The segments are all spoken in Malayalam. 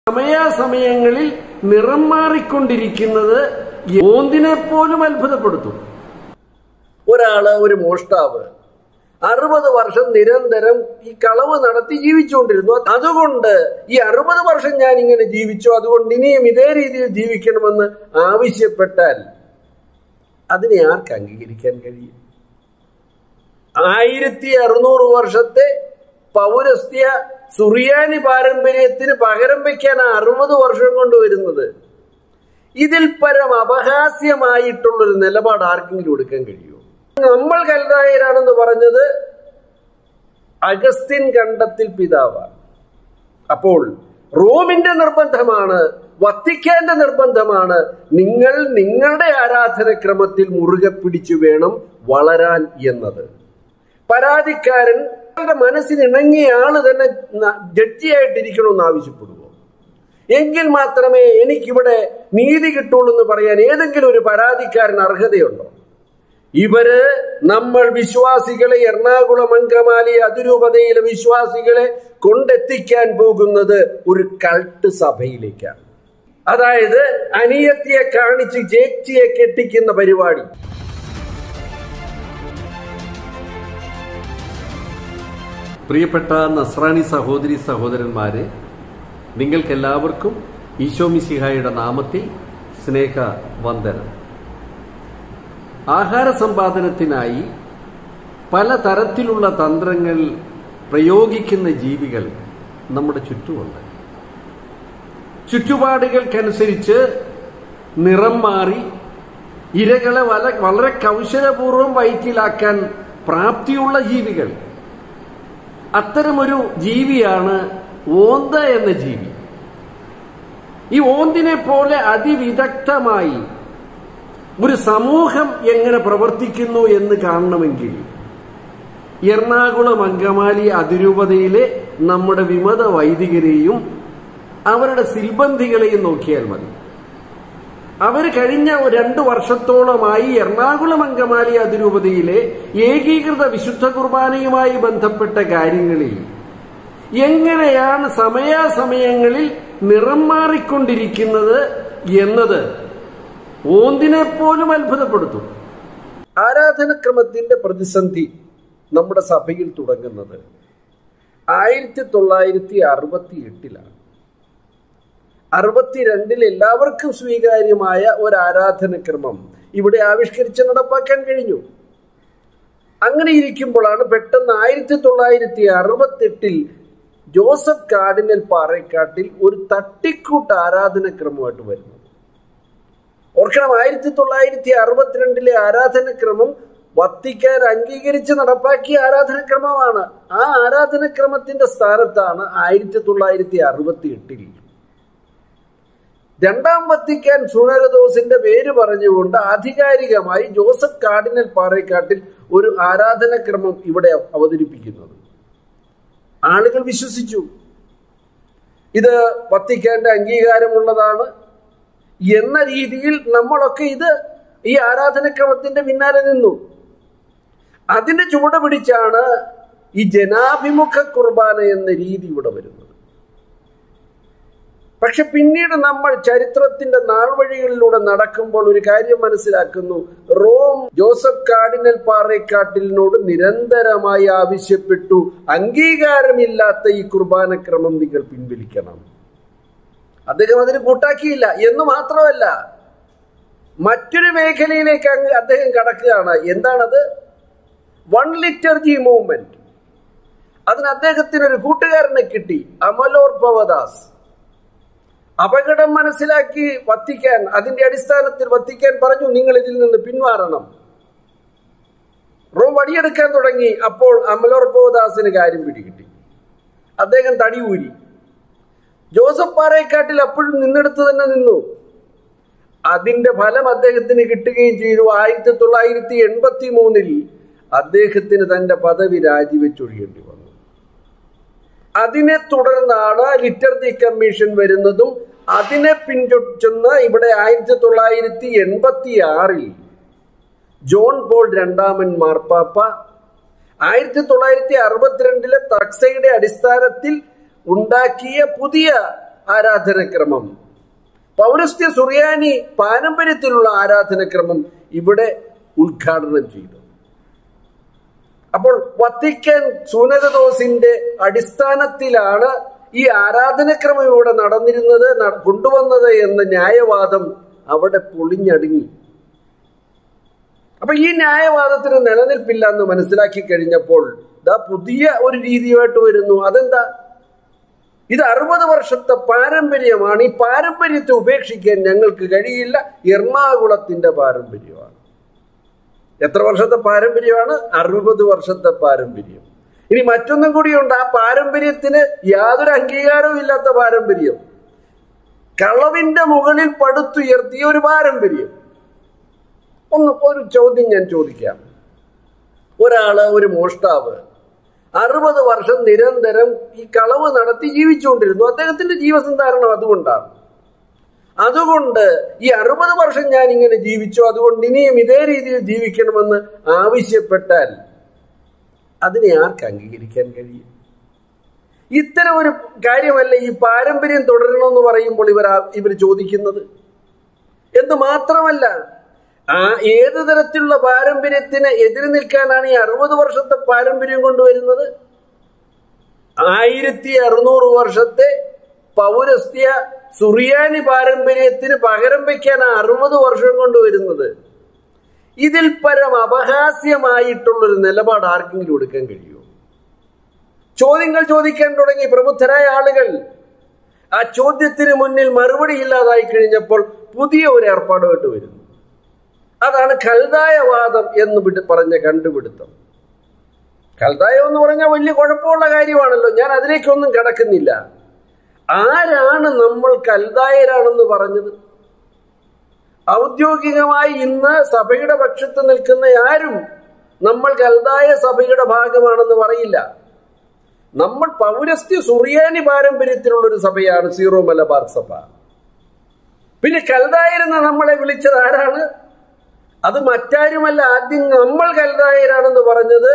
സമയാസമയങ്ങളിൽ നിറം മാറിക്കൊണ്ടിരിക്കുന്നത് ഓന്തിനെ പോലും അത്ഭുതപ്പെടുത്തും ഒരാള് ഒരു മോഷ്ടാവ് അറുപത് വർഷം നിരന്തരം ഈ കളവ് നടത്തി ജീവിച്ചുകൊണ്ടിരുന്നു അതുകൊണ്ട് ഈ അറുപത് വർഷം ഞാൻ ഇങ്ങനെ ജീവിച്ചു അതുകൊണ്ട് ഇനിയും ഇതേ രീതിയിൽ ജീവിക്കണമെന്ന് ആവശ്യപ്പെട്ടാൽ അതിനെ ആർക്ക് അംഗീകരിക്കാൻ കഴിയും ആയിരത്തി അറുന്നൂറ് വർഷത്തെ പൗരസ്ത്യ സുറിയാനി പാരമ്പര്യത്തിന് പകരം വയ്ക്കാൻ അറുപത് വർഷം കൊണ്ട് വരുന്നത് ഇതിൽ പരം അപഹാസ്യമായിട്ടുള്ളൊരു നിലപാട് ആർക്കെങ്കിലും എടുക്കാൻ കഴിയുമോ നമ്മൾ കൽതായരാണെന്ന് പറഞ്ഞത് അഗസ്ത്യൻ കണ്ടത്തിൽ പിതാവാണ് അപ്പോൾ റോമിന്റെ നിർബന്ധമാണ് വത്തിക്കാന്റെ നിർബന്ധമാണ് നിങ്ങൾ നിങ്ങളുടെ ആരാധനക്രമത്തിൽ മുറുകെ പിടിച്ചു വേണം വളരാൻ എന്നത് പരാതിക്കാരൻ അയാളുടെ മനസ്സിന് ഇണങ്ങിയ ആള് തന്നെ ജഡ്ജിയായിട്ടിരിക്കണമെന്ന് ആവശ്യപ്പെടുമോ എങ്കിൽ മാത്രമേ എനിക്കിവിടെ നീതി കിട്ടുള്ളൂ എന്ന് പറയാൻ ഏതെങ്കിലും ഒരു പരാതിക്കാരൻ അർഹതയുണ്ടോ ഇവര് നമ്മൾ വിശ്വാസികളെ എറണാകുളം അങ്കമാലി അതിരൂപതയിലെ വിശ്വാസികളെ കൊണ്ടെത്തിക്കാൻ പോകുന്നത് ഒരു കൾട്ട് സഭയിലേക്കാണ് അതായത് അനിയത്തിയെ കാണിച്ച് ചേച്ചിയെ കെട്ടിക്കുന്ന പരിപാടി പ്രിയപ്പെട്ട നസ്രാണി സഹോദരി സഹോദരന്മാരെ നിങ്ങൾക്കെല്ലാവർക്കും ഈശോ മിശിഹായുടെ നാമത്തിൽ സ്നേഹ വന്ദനം ആഹാര സമ്പാദനത്തിനായി പല തരത്തിലുള്ള തന്ത്രങ്ങൾ പ്രയോഗിക്കുന്ന ജീവികൾ നമ്മുടെ ചുറ്റുമുണ്ട് ചുറ്റുപാടുകൾക്കനുസരിച്ച് നിറം മാറി ഇരകളെ വല വളരെ കൗശലപൂർവ്വം വയറ്റിലാക്കാൻ പ്രാപ്തിയുള്ള ജീവികൾ അത്തരമൊരു ജീവിയാണ് ഓന്ത എന്ന ജീവി ഈ ഓന്തിനെ പോലെ അതിവിദഗ്ധമായി ഒരു സമൂഹം എങ്ങനെ പ്രവർത്തിക്കുന്നു എന്ന് കാണണമെങ്കിൽ എറണാകുളം അങ്കമാലി അതിരൂപതയിലെ നമ്മുടെ വിമത വൈദികരെയും അവരുടെ സിൽബന്ധികളെയും നോക്കിയാൽ മതി അവർ കഴിഞ്ഞ രണ്ടു വർഷത്തോളമായി എറണാകുളം അങ്കമാലി അതിരൂപതയിലെ ഏകീകൃത വിശുദ്ധ കുർബാനയുമായി ബന്ധപ്പെട്ട കാര്യങ്ങളിൽ എങ്ങനെയാണ് സമയാസമയങ്ങളിൽ നിറം മാറിക്കൊണ്ടിരിക്കുന്നത് എന്നത് ഓന്തിനെ പോലും അത്ഭുതപ്പെടുത്തും ആരാധനക്രമത്തിന്റെ പ്രതിസന്ധി നമ്മുടെ സഭയിൽ തുടങ്ങുന്നത് ആയിരത്തി തൊള്ളായിരത്തി അറുപത്തി എട്ടിലാണ് അറുപത്തിരണ്ടിൽ എല്ലാവർക്കും സ്വീകാര്യമായ ഒരു ആരാധനക്രമം ഇവിടെ ആവിഷ്കരിച്ച് നടപ്പാക്കാൻ കഴിഞ്ഞു അങ്ങനെ ഇരിക്കുമ്പോഴാണ് പെട്ടെന്ന് ആയിരത്തി തൊള്ളായിരത്തി അറുപത്തി എട്ടിൽ ജോസഫ് കാർഡിനൽ പാറേക്കാട്ടിൽ ഒരു തട്ടിക്കൂട്ട് ആരാധനക്രമമായിട്ട് വരുന്നത് ഓർക്കണം ആയിരത്തി തൊള്ളായിരത്തി അറുപത്തിരണ്ടിലെ ആരാധനക്രമം വത്തിക്കാൻ അംഗീകരിച്ച് നടപ്പാക്കിയ ആരാധനക്രമമാണ് ആ ആരാധനക്രമത്തിന്റെ സ്ഥാനത്താണ് ആയിരത്തി തൊള്ളായിരത്തി അറുപത്തി എട്ടിൽ രണ്ടാം വത്തിക്കാൻ സുനകദോസിന്റെ പേര് പറഞ്ഞുകൊണ്ട് ആധികാരികമായി ജോസഫ് കാർഡിനൽ പാറേക്കാട്ടിൽ ഒരു ആരാധനക്രമം ഇവിടെ അവതരിപ്പിക്കുന്നത് ആളുകൾ വിശ്വസിച്ചു ഇത് വത്തിക്കാന്റെ അംഗീകാരമുള്ളതാണ് എന്ന രീതിയിൽ നമ്മളൊക്കെ ഇത് ഈ ആരാധനക്രമത്തിന്റെ പിന്നാലെ നിന്നു അതിന്റെ ചുവട് പിടിച്ചാണ് ഈ ജനാഭിമുഖ കുർബാന എന്ന രീതി ഇവിടെ വരുന്നത് പക്ഷെ പിന്നീട് നമ്മൾ ചരിത്രത്തിന്റെ നാൾവഴികളിലൂടെ നടക്കുമ്പോൾ ഒരു കാര്യം മനസ്സിലാക്കുന്നു റോം ജോസഫ് കാർഡിനൽ പാറേക്കാട്ടിലിനോട് നിരന്തരമായി ആവശ്യപ്പെട്ടു അംഗീകാരമില്ലാത്ത ഈ കുർബാനക്രമം നിങ്ങൾ പിൻവലിക്കണം അദ്ദേഹം അതിന് കൂട്ടാക്കിയില്ല എന്ന് മാത്രമല്ല മറ്റൊരു മേഖലയിലേക്ക് അങ്ങ് അദ്ദേഹം കടക്കുകയാണ് എന്താണത് വൺ ലിറ്റർജി മൂവ്മെന്റ് അതിന് അദ്ദേഹത്തിന് ഒരു കൂട്ടുകാരനെ കിട്ടി അമലോർ ഭവദാസ് അപകടം മനസ്സിലാക്കി വത്തിക്കാൻ അതിന്റെ അടിസ്ഥാനത്തിൽ വത്തിക്കാൻ പറഞ്ഞു നിങ്ങൾ ഇതിൽ നിന്ന് പിന്മാറണം റോം വടിയെടുക്കാൻ തുടങ്ങി അപ്പോൾ അമലോർ ഭവദാസിന് കാര്യം പിടികിട്ടി അദ്ദേഹം തടി ഊരി ജോസഫ് പാറേക്കാട്ടിൽ അപ്പോഴും നിന്നെടുത്ത് തന്നെ നിന്നു അതിന്റെ ഫലം അദ്ദേഹത്തിന് കിട്ടുകയും ചെയ്തു ആയിരത്തി തൊള്ളായിരത്തി എൺപത്തി മൂന്നിൽ അദ്ദേഹത്തിന് തന്റെ പദവി രാജിവെച്ചൊഴിയേണ്ടി വന്നു അതിനെ തുടർന്നാണ് ലിറ്റർജി കമ്മീഷൻ വരുന്നതും അതിനെ പിന്തുടർന്ന് ഇവിടെ ആയിരത്തി തൊള്ളായിരത്തി എൺപത്തി ആറിൽ ജോൺ പോൾ രണ്ടാമൻ മാർപ്പാപ്പ ആയിരത്തി തൊള്ളായിരത്തി അറുപത്തിരണ്ടിലെ തക്സയുടെ അടിസ്ഥാനത്തിൽ ഉണ്ടാക്കിയ പുതിയ ആരാധനക്രമം പൗരസ്ത്യ സുറിയാനി പാരമ്പര്യത്തിലുള്ള ആരാധനക്രമം ഇവിടെ ഉദ്ഘാടനം ചെയ്തു അപ്പോൾ വത്തിക്കാൻ സൂനകദോസിന്റെ അടിസ്ഥാനത്തിലാണ് ഈ ആരാധനക്രമം ഇവിടെ നടന്നിരുന്നത് ന- കൊണ്ടുവന്നത് എന്ന ന്യായവാദം അവിടെ പൊളിഞ്ഞടുങ്ങി അപ്പൊ ഈ ന്യായവാദത്തിന് നിലനിൽപ്പില്ല എന്ന് മനസ്സിലാക്കി കഴിഞ്ഞപ്പോൾ ദാ പുതിയ ഒരു രീതിയുമായിട്ട് വരുന്നു അതെന്താ ഇത് അറുപത് വർഷത്തെ പാരമ്പര്യമാണ് ഈ പാരമ്പര്യത്തെ ഉപേക്ഷിക്കാൻ ഞങ്ങൾക്ക് കഴിയില്ല എറണാകുളത്തിന്റെ പാരമ്പര്യമാണ് എത്ര വർഷത്തെ പാരമ്പര്യമാണ് അറുപത് വർഷത്തെ പാരമ്പര്യം ഇനി മറ്റൊന്നും കൂടിയുണ്ട് ആ പാരമ്പര്യത്തിന് യാതൊരു അംഗീകാരവും ഇല്ലാത്ത പാരമ്പര്യം കളവിന്റെ മുകളിൽ പടുത്തുയർത്തിയ ഒരു പാരമ്പര്യം ഒന്ന് ഒരു ചോദ്യം ഞാൻ ചോദിക്കാം ഒരാള് ഒരു മോഷ്ടാവ് അറുപത് വർഷം നിരന്തരം ഈ കളവ് നടത്തി ജീവിച്ചുകൊണ്ടിരുന്നു അദ്ദേഹത്തിന്റെ ജീവസന്ധാരണം അതുകൊണ്ടാണ് അതുകൊണ്ട് ഈ അറുപത് വർഷം ഞാൻ ഇങ്ങനെ ജീവിച്ചു അതുകൊണ്ട് ഇനിയും ഇതേ രീതിയിൽ ജീവിക്കണമെന്ന് ആവശ്യപ്പെട്ടാൽ അതിനെ ആർക്ക് അംഗീകരിക്കാൻ കഴിയും ഇത്തരം ഒരു കാര്യമല്ല ഈ പാരമ്പര്യം തുടരണമെന്ന് പറയുമ്പോൾ ഇവർ ഇവർ ചോദിക്കുന്നത് എന്ന് മാത്രമല്ല ആ ഏത് തരത്തിലുള്ള പാരമ്പര്യത്തിന് എതിര് നിൽക്കാനാണ് ഈ അറുപത് വർഷത്തെ പാരമ്പര്യം കൊണ്ടുവരുന്നത് ആയിരത്തി അറുന്നൂറ് വർഷത്തെ പൗരസ്ത്യ സുറിയാനി പാരമ്പര്യത്തിന് പകരം വയ്ക്കാൻ അറുപത് വർഷം കൊണ്ടുവരുന്നത് ഇതിൽ പരം അപഹാസ്യമായിട്ടുള്ളൊരു നിലപാട് ആർക്കെങ്കിലും എടുക്കാൻ കഴിയുമോ ചോദ്യങ്ങൾ ചോദിക്കാൻ തുടങ്ങി പ്രബുദ്ധരായ ആളുകൾ ആ ചോദ്യത്തിന് മുന്നിൽ മറുപടി ഇല്ലാതായി കഴിഞ്ഞപ്പോൾ പുതിയ ഒരു ഏർപ്പാടുമായിട്ട് വരുന്നു അതാണ് ഖൽദായവാദം എന്ന് വിട് പറഞ്ഞ കണ്ടുപിടുത്തം ഖൽദായം എന്ന് പറഞ്ഞാൽ വലിയ കുഴപ്പമുള്ള കാര്യമാണല്ലോ ഞാൻ അതിലേക്കൊന്നും കടക്കുന്നില്ല ആരാണ് നമ്മൾ കൽദായരാണെന്ന് പറഞ്ഞത് ഔദ്യോഗികമായി ഇന്ന് സഭയുടെ പക്ഷത്ത് നിൽക്കുന്ന ആരും നമ്മൾ കൽദായ സഭയുടെ ഭാഗമാണെന്ന് പറയില്ല നമ്മൾ പൗരസ്ത്യ സുറിയാനി പാരമ്പര്യത്തിലുള്ള ഒരു സഭയാണ് സീറോ മലബാർ സഭ പിന്നെ കൽദായരെന്ന് നമ്മളെ വിളിച്ചത് ആരാണ് അത് മറ്റാരുമല്ല ആദ്യം നമ്മൾ കൽദായരാണെന്ന് പറഞ്ഞത്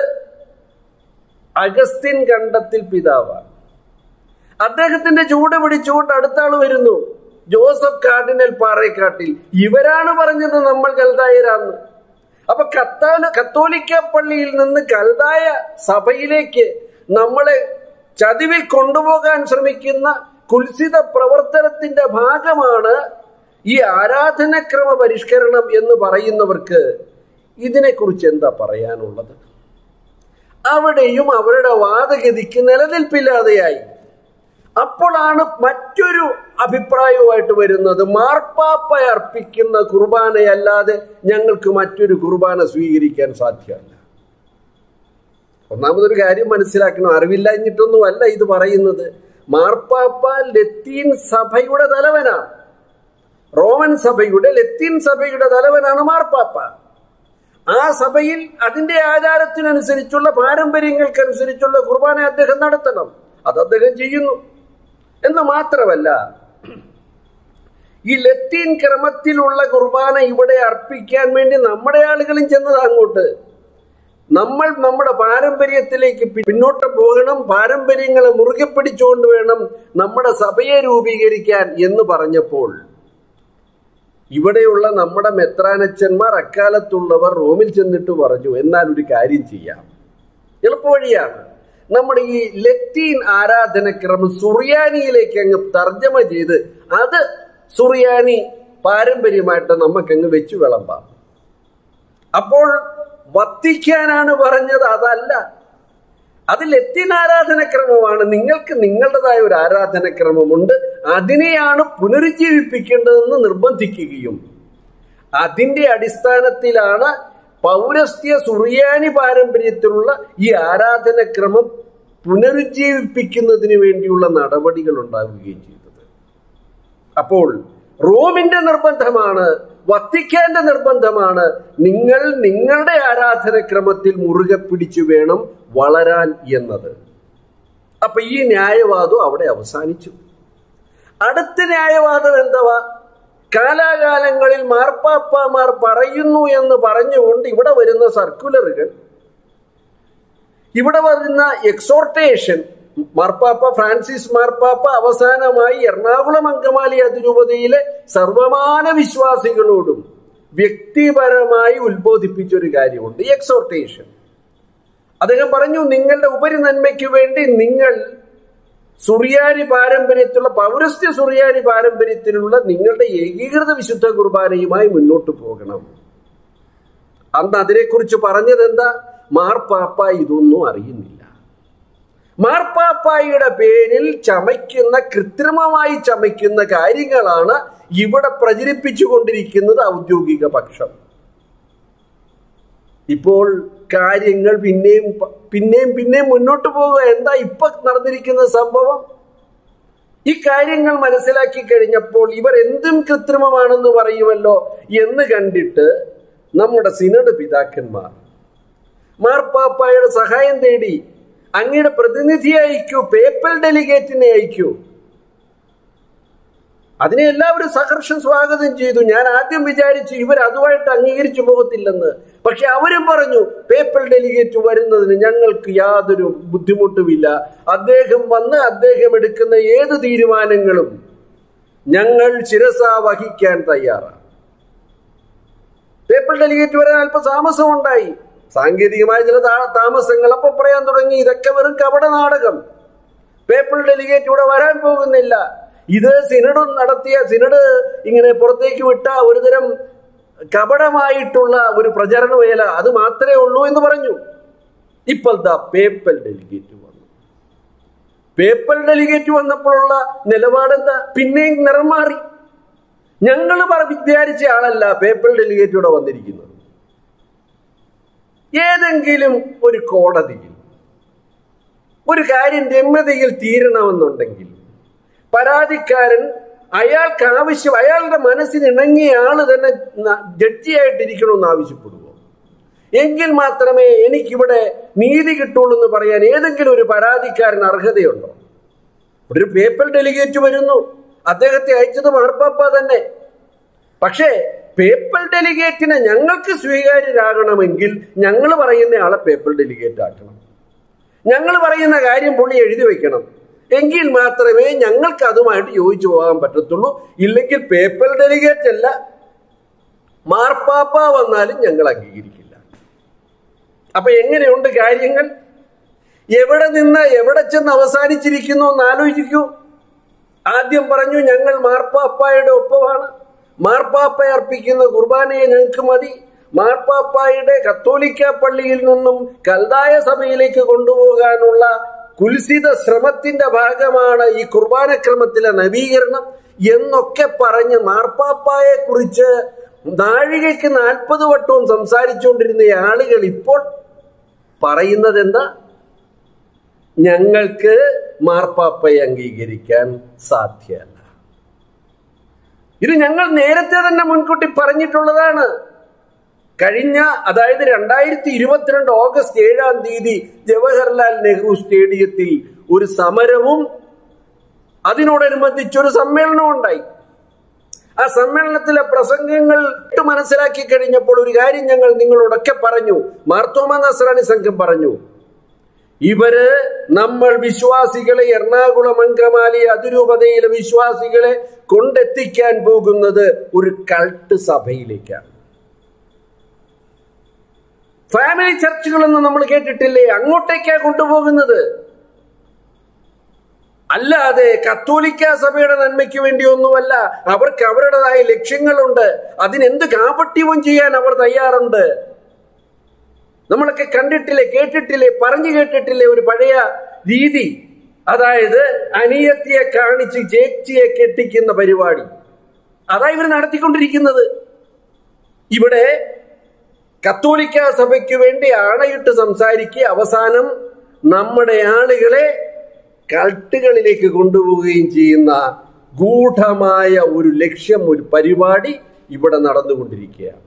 അഗസ്തിൻ കണ്ടത്തിൽ പിതാവാണ് അദ്ദേഹത്തിന്റെ ചൂട് പിടിച്ചുകൊണ്ട് അടുത്ത ആള് വരുന്നു ജോസഫ് കാർഡിനൽ പാറേക്കാട്ടിൽ ഇവരാണ് പറഞ്ഞത് നമ്മൾ കൽദായരാന്ന് അപ്പൊ കത്താല കത്തോലിക്ക പള്ളിയിൽ നിന്ന് കൽദായ സഭയിലേക്ക് നമ്മളെ ചതിവിൽ കൊണ്ടുപോകാൻ ശ്രമിക്കുന്ന കുൽസിത പ്രവർത്തനത്തിന്റെ ഭാഗമാണ് ഈ ആരാധനക്രമ പരിഷ്കരണം എന്ന് പറയുന്നവർക്ക് ഇതിനെക്കുറിച്ച് എന്താ പറയാനുള്ളത് അവിടെയും അവരുടെ വാദഗതിക്ക് നിലനിൽപ്പില്ലാതെയായി അപ്പോഴാണ് മറ്റൊരു അഭിപ്രായവുമായിട്ട് വരുന്നത് മാർപ്പാപ്പ അർപ്പിക്കുന്ന കുർബാനയല്ലാതെ ഞങ്ങൾക്ക് മറ്റൊരു കുർബാന സ്വീകരിക്കാൻ സാധ്യമല്ല ഒന്നാമതൊരു കാര്യം മനസ്സിലാക്കണം അറിവില്ലാഞ്ഞിട്ടൊന്നും അല്ല ഇത് പറയുന്നത് മാർപ്പാപ്പ ലത്തീൻ സഭയുടെ തലവനാണ് റോമൻ സഭയുടെ ലത്തീൻ സഭയുടെ തലവനാണ് മാർപ്പാപ്പ ആ സഭയിൽ അതിന്റെ ആചാരത്തിനനുസരിച്ചുള്ള പാരമ്പര്യങ്ങൾക്കനുസരിച്ചുള്ള കുർബാന അദ്ദേഹം നടത്തണം അത് അദ്ദേഹം ചെയ്യുന്നു എന്ന് മാത്രമല്ല ഈ ലത്തീൻ ക്രമത്തിലുള്ള കുർബാന ഇവിടെ അർപ്പിക്കാൻ വേണ്ടി നമ്മുടെ ആളുകളും ചെന്നത് അങ്ങോട്ട് നമ്മൾ നമ്മുടെ പാരമ്പര്യത്തിലേക്ക് പി- പിന്നോട്ട് പോകണം പാരമ്പര്യങ്ങളെ മുറുകെ പിടിച്ചുകൊണ്ട് വേണം നമ്മുടെ സഭയെ രൂപീകരിക്കാൻ എന്ന് പറഞ്ഞപ്പോൾ ഇവിടെയുള്ള നമ്മുടെ മെത്രാനച്ചന്മാർ അക്കാലത്തുള്ളവർ റോമിൽ ചെന്നിട്ട് പറഞ്ഞു എന്നാൽ ഒരു കാര്യം ചെയ്യാം എളുപ്പവഴിയാണ് നമ്മുടെ ഈ ലത്തീൻ ആരാധനക്രമം സുറിയാനിയിലേക്ക് അങ്ങ് തർജ്ജമ ചെയ്ത് അത് സുറിയാനി പാരമ്പര്യമായിട്ട് നമുക്കങ്ങ് വെച്ചു വിളമ്പാം അപ്പോൾ വത്തിക്കാനാണ് പറഞ്ഞത് അതല്ല അത് ലത്തീൻ ആരാധനക്രമമാണ് നിങ്ങൾക്ക് നിങ്ങളുടേതായ ഒരു ആരാധനക്രമമുണ്ട് അതിനെയാണ് പുനരുജ്ജീവിപ്പിക്കേണ്ടതെന്ന് നിർബന്ധിക്കുകയും അതിന്റെ അടിസ്ഥാനത്തിലാണ് പൗരസ്ത്യ സുറിയാനി പാരമ്പര്യത്തിലുള്ള ഈ ആരാധനക്രമം പുനരുജ്ജീവിപ്പിക്കുന്നതിന് വേണ്ടിയുള്ള നടപടികൾ ഉണ്ടാവുകയും ചെയ്തത് അപ്പോൾ റോമിന്റെ നിർബന്ധമാണ് വത്തിക്കാന്റെ നിർബന്ധമാണ് നിങ്ങൾ നിങ്ങളുടെ ആരാധനക്രമത്തിൽ മുറുകെ പിടിച്ചു വേണം വളരാൻ എന്നത് അപ്പൊ ഈ ന്യായവാദം അവിടെ അവസാനിച്ചു അടുത്ത ന്യായവാദം എന്തുവാ കാലാകാലങ്ങളിൽ മാർപ്പാപ്പമാർ പറയുന്നു എന്ന് പറഞ്ഞുകൊണ്ട് ഇവിടെ വരുന്ന സർക്കുലറുകൾ ഇവിടെ വരുന്ന എക്സോർട്ടേഷൻ മാർപ്പാപ്പ ഫ്രാൻസിസ് മാർപ്പാപ്പ അവസാനമായി എറണാകുളം അങ്കമാലി അതിരൂപതയിലെ സർവമാന വിശ്വാസികളോടും വ്യക്തിപരമായി ഉത്ബോധിപ്പിച്ച ഒരു കാര്യമുണ്ട് എക്സോർട്ടേഷൻ അദ്ദേഹം പറഞ്ഞു നിങ്ങളുടെ ഉപരി നന്മയ്ക്ക് വേണ്ടി നിങ്ങൾ സുറിയാനി പാരമ്പര്യത്തിലുള്ള പൗരസ്ത്യ സുറിയാനി പാരമ്പര്യത്തിലുള്ള നിങ്ങളുടെ ഏകീകൃത വിശുദ്ധ കുർബാനയുമായി മുന്നോട്ട് പോകണം അന്ന് അതിനെക്കുറിച്ച് പറഞ്ഞത് എന്താ മാർപ്പാപ്പ ഇതൊന്നും അറിയുന്നില്ല മാർപ്പാപ്പായുടെ പേരിൽ ചമയ്ക്കുന്ന കൃത്രിമമായി ചമയ്ക്കുന്ന കാര്യങ്ങളാണ് ഇവിടെ പ്രചരിപ്പിച്ചുകൊണ്ടിരിക്കുന്നത് ഔദ്യോഗിക പക്ഷം ഇപ്പോൾ കാര്യങ്ങൾ പിന്നെയും പ- പിന്നെയും പിന്നെയും മുന്നോട്ട് പോവുക എന്താ ഇപ്പൊ നടന്നിരിക്കുന്ന സംഭവം ഈ കാര്യങ്ങൾ മനസ്സിലാക്കി കഴിഞ്ഞപ്പോൾ ഇവർ എന്തും കൃത്രിമമാണെന്ന് പറയുമല്ലോ എന്ന് കണ്ടിട്ട് നമ്മുടെ സിനഡ് പിതാക്കന്മാർ മാർപ്പാപ്പായുടെ സഹായം തേടി അങ്ങയുടെ പ്രതിനിധിയെ അയക്കൂ പേപ്പൽ ഡെലിഗേറ്റിനെ അയക്കൂ അതിനെ എല്ലാവരും സഹർഷം സ്വാഗതം ചെയ്തു ഞാൻ ആദ്യം വിചാരിച്ചു ഇവർ അതുമായിട്ട് അംഗീകരിച്ചു പോകത്തില്ലെന്ന് പക്ഷെ അവരും പറഞ്ഞു പേപ്പൽ ഡെലിഗേറ്റ് വരുന്നതിന് ഞങ്ങൾക്ക് യാതൊരു ബുദ്ധിമുട്ടുമില്ല അദ്ദേഹം വന്ന് അദ്ദേഹം എടുക്കുന്ന ഏത് തീരുമാനങ്ങളും ഞങ്ങൾ ശിരസ വഹിക്കാൻ തയ്യാറാണ് പേപ്പൽ ഡെലിഗേറ്റ് വരാൻ അല്പം താമസം ഉണ്ടായി സാങ്കേതികമായ ചില താ- താമസങ്ങൾ അപ്പൊ പറയാൻ തുടങ്ങി ഇതൊക്കെ വെറും കപട നാടകം പേപ്പൽ ഡെലിഗേറ്റ് ഇവിടെ വരാൻ പോകുന്നില്ല ഇത് സിനഡ് നടത്തിയ സിനഡ് ഇങ്ങനെ പുറത്തേക്ക് വിട്ട ഒരുതരം കപടമായിട്ടുള്ള ഒരു പ്രചരണ വേല അത് മാത്രമേ ഉള്ളൂ എന്ന് പറഞ്ഞു ഇപ്പോൾ ദാ പേപ്പൽ ഡെലിഗേറ്റ് വന്നു പേപ്പൽ ഡെലിഗേറ്റ് വന്നപ്പോഴുള്ള നിലപാടെന്താ പിന്നെയും നിറം മാറി ഞങ്ങൾ വിചാരിച്ച ആളല്ല പേപ്പൽ ഡെലിഗേറ്റ് ഇവിടെ വന്നിരിക്കുന്നത് ഏതെങ്കിലും ഒരു കോടതിയിൽ ഒരു കാര്യം രമ്യതയിൽ തീരണമെന്നുണ്ടെങ്കിൽ പരാതിക്കാരൻ അയാൾക്ക് ആവശ്യം അയാളുടെ മനസ്സിന് ഇണങ്ങിയ ആള് തന്നെ ന- ജഡ്ജിയായിട്ടിരിക്കണമെന്ന് ആവശ്യപ്പെടുമോ എങ്കിൽ മാത്രമേ എനിക്കിവിടെ നീതി കിട്ടുള്ളൂ എന്ന് പറയാൻ ഏതെങ്കിലും ഒരു പരാതിക്കാരൻ അർഹതയുണ്ടോ ഇവിടെ ഒരു പേപ്പർ ഡെലിഗേറ്റ് വരുന്നു അദ്ദേഹത്തെ അയച്ചത് മാർപ്പാപ്പ തന്നെ പക്ഷേ പേപ്പർ ഡെലിഗേറ്റിനെ ഞങ്ങൾക്ക് സ്വീകാര്യരാകണമെങ്കിൽ ഞങ്ങൾ പറയുന്ന ആളെ പേപ്പർ ഡെലിഗേറ്റ് ആക്കണം ഞങ്ങൾ പറയുന്ന കാര്യം പുള്ളി എഴുതി വെക്കണം എങ്കിൽ മാത്രമേ ഞങ്ങൾക്ക് അതുമായിട്ട് യോജിച്ചു പോകാൻ പറ്റത്തുള്ളൂ ഇല്ലെങ്കിൽ പേപ്പർ ഡെലിഗേറ്റ് അല്ല മാർപ്പാപ്പ വന്നാലും ഞങ്ങൾ അംഗീകരിക്കില്ല അപ്പൊ എങ്ങനെയുണ്ട് കാര്യങ്ങൾ എവിടെ നിന്ന് എവിടെ ചെന്ന് അവസാനിച്ചിരിക്കുന്നു എന്ന് ആലോചിക്കൂ ആദ്യം പറഞ്ഞു ഞങ്ങൾ മാർപ്പാപ്പായുടെ ഒപ്പമാണ് മാർപ്പാപ്പ അർപ്പിക്കുന്ന കുർബാനയെ ഞങ്ങൾക്ക് മതി മാർപ്പാപ്പായുടെ കത്തോലിക്ക പള്ളിയിൽ നിന്നും കൽതായ സഭയിലേക്ക് കൊണ്ടുപോകാനുള്ള കുൽസിത ശ്രമത്തിന്റെ ഭാഗമാണ് ഈ കുർബാനക്രമത്തിലെ നവീകരണം എന്നൊക്കെ പറഞ്ഞ് മാർപ്പാപ്പായെ കുറിച്ച് നാഴികയ്ക്ക് നാൽപ്പത് വട്ടവും സംസാരിച്ചുകൊണ്ടിരുന്ന ആളുകൾ ഇപ്പോൾ പറയുന്നത് എന്താ ഞങ്ങൾക്ക് മാർപ്പാപ്പയെ അംഗീകരിക്കാൻ സാധ്യമല്ല ഇത് ഞങ്ങൾ നേരത്തെ തന്നെ മുൻകൂട്ടി പറഞ്ഞിട്ടുള്ളതാണ് കഴിഞ്ഞ അതായത് രണ്ടായിരത്തി ഇരുപത്തിരണ്ട് ഓഗസ്റ്റ് ഏഴാം തീയതി ജവഹർലാൽ നെഹ്റു സ്റ്റേഡിയത്തിൽ ഒരു സമരവും അതിനോടനുബന്ധിച്ചൊരു സമ്മേളനവും ഉണ്ടായി ആ സമ്മേളനത്തിലെ പ്രസംഗങ്ങൾ ഇട്ട് മനസ്സിലാക്കി കഴിഞ്ഞപ്പോൾ ഒരു കാര്യം ഞങ്ങൾ നിങ്ങളോടൊക്കെ പറഞ്ഞു മാർത്തോമ നസ്രാണി സംഘം പറഞ്ഞു ഇവര് നമ്മൾ വിശ്വാസികളെ എറണാകുളം അങ്കമാലി അതിരൂപതയിലെ വിശ്വാസികളെ കൊണ്ടെത്തിക്കാൻ പോകുന്നത് ഒരു കൾട്ട് സഭയിലേക്കാണ് ഫാമിലി ചർച്ചുകളെന്ന് നമ്മൾ കേട്ടിട്ടില്ലേ അങ്ങോട്ടേക്കാ കൊണ്ടുപോകുന്നത് അല്ലാതെ കത്തോലിക്ക സഭയുടെ നന്മയ്ക്ക് വേണ്ടിയൊന്നുമല്ല അവർക്ക് അവരുടേതായ ലക്ഷ്യങ്ങളുണ്ട് അതിനെന്ത് കാപട്യവും ചെയ്യാൻ അവർ തയ്യാറുണ്ട് നമ്മളൊക്കെ കണ്ടിട്ടില്ലേ കേട്ടിട്ടില്ലേ പറഞ്ഞു കേട്ടിട്ടില്ലേ ഒരു പഴയ രീതി അതായത് അനിയത്തിയെ കാണിച്ച് ചേച്ചിയെ കെട്ടിക്കുന്ന പരിപാടി അതാ ഇവർ നടത്തിക്കൊണ്ടിരിക്കുന്നത് ഇവിടെ കത്തോലിക്ക സഭയ്ക്ക് വേണ്ടി ആണയിട്ട് സംസാരിക്കുക അവസാനം നമ്മുടെ ആളുകളെ കൾട്ടുകളിലേക്ക് കൊണ്ടുപോവുകയും ചെയ്യുന്ന ഗൂഢമായ ഒരു ലക്ഷ്യം ഒരു പരിപാടി ഇവിടെ നടന്നുകൊണ്ടിരിക്കുകയാണ്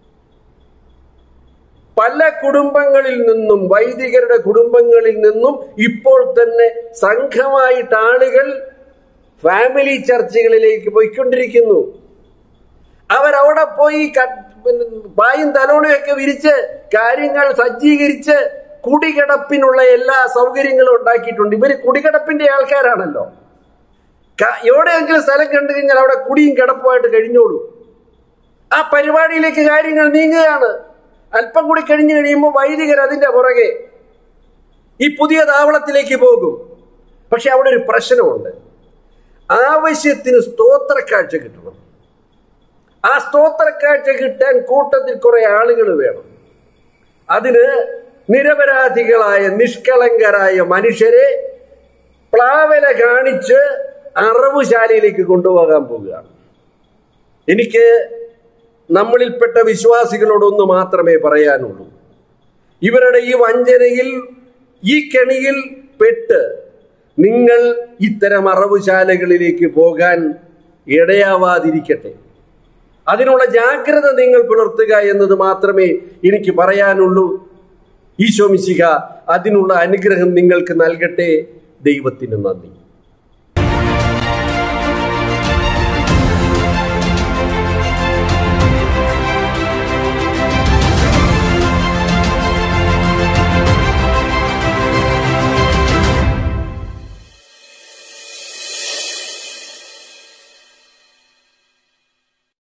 പല കുടുംബങ്ങളിൽ നിന്നും വൈദികരുടെ കുടുംബങ്ങളിൽ നിന്നും ഇപ്പോൾ തന്നെ സംഘമായിട്ട് ആളുകൾ ഫാമിലി ചർച്ചകളിലേക്ക് പോയിക്കൊണ്ടിരിക്കുന്നു അവരവിടെ പോയി ക- പിന്നെ പായും തലോണയൊക്കെ വിരിച്ച് കാര്യങ്ങൾ സജ്ജീകരിച്ച് കുടികിടപ്പിനുള്ള എല്ലാ സൗകര്യങ്ങളും ഉണ്ടാക്കിയിട്ടുണ്ട് ഇവര് കുടികിടപ്പിന്റെ ആൾക്കാരാണല്ലോ ക- എവിടെയെങ്കിലും സ്ഥലം കണ്ടു കഴിഞ്ഞാൽ അവിടെ കുടിയും കിടപ്പുമായിട്ട് കഴിഞ്ഞോളൂ ആ പരിപാടിയിലേക്ക് കാര്യങ്ങൾ നീങ്ങുകയാണ് അല്പം കൂടി കഴിഞ്ഞു കഴിയുമ്പോൾ വൈദികർ അതിന്റെ പുറകെ ഈ പുതിയ താവളത്തിലേക്ക് പോകും പക്ഷെ അവിടെ ഒരു പ്രശ്നമുണ്ട് ആവശ്യത്തിന് സ്തോത്രക്കാഴ്ച കിട്ടണം ആ സ്തോത്രക്കാഴ്ച കിട്ടാൻ കൂട്ടത്തിൽ കുറെ ആളുകൾ വേണം അതിന് നിരപരാധികളായ നിഷ്കളങ്കരായ മനുഷ്യരെ പ്ലാവല കാണിച്ച് അറവുശാലയിലേക്ക് കൊണ്ടുപോകാൻ പോവുകയാണ് എനിക്ക് നമ്മളിൽപ്പെട്ട വിശ്വാസികളോടൊന്ന് മാത്രമേ പറയാനുള്ളൂ ഇവരുടെ ഈ വഞ്ചനയിൽ ഈ കെണിയിൽ പെട്ട് നിങ്ങൾ ഇത്തരം അറവുശാലകളിലേക്ക് പോകാൻ ഇടയാവാതിരിക്കട്ടെ അതിനുള്ള ജാഗ്രത നിങ്ങൾ പുലർത്തുക എന്നത് മാത്രമേ എനിക്ക് പറയാനുള്ളൂ ഈശോ മിശിഹ അതിനുള്ള അനുഗ്രഹം നിങ്ങൾക്ക് നൽകട്ടെ ദൈവത്തിന് നന്ദി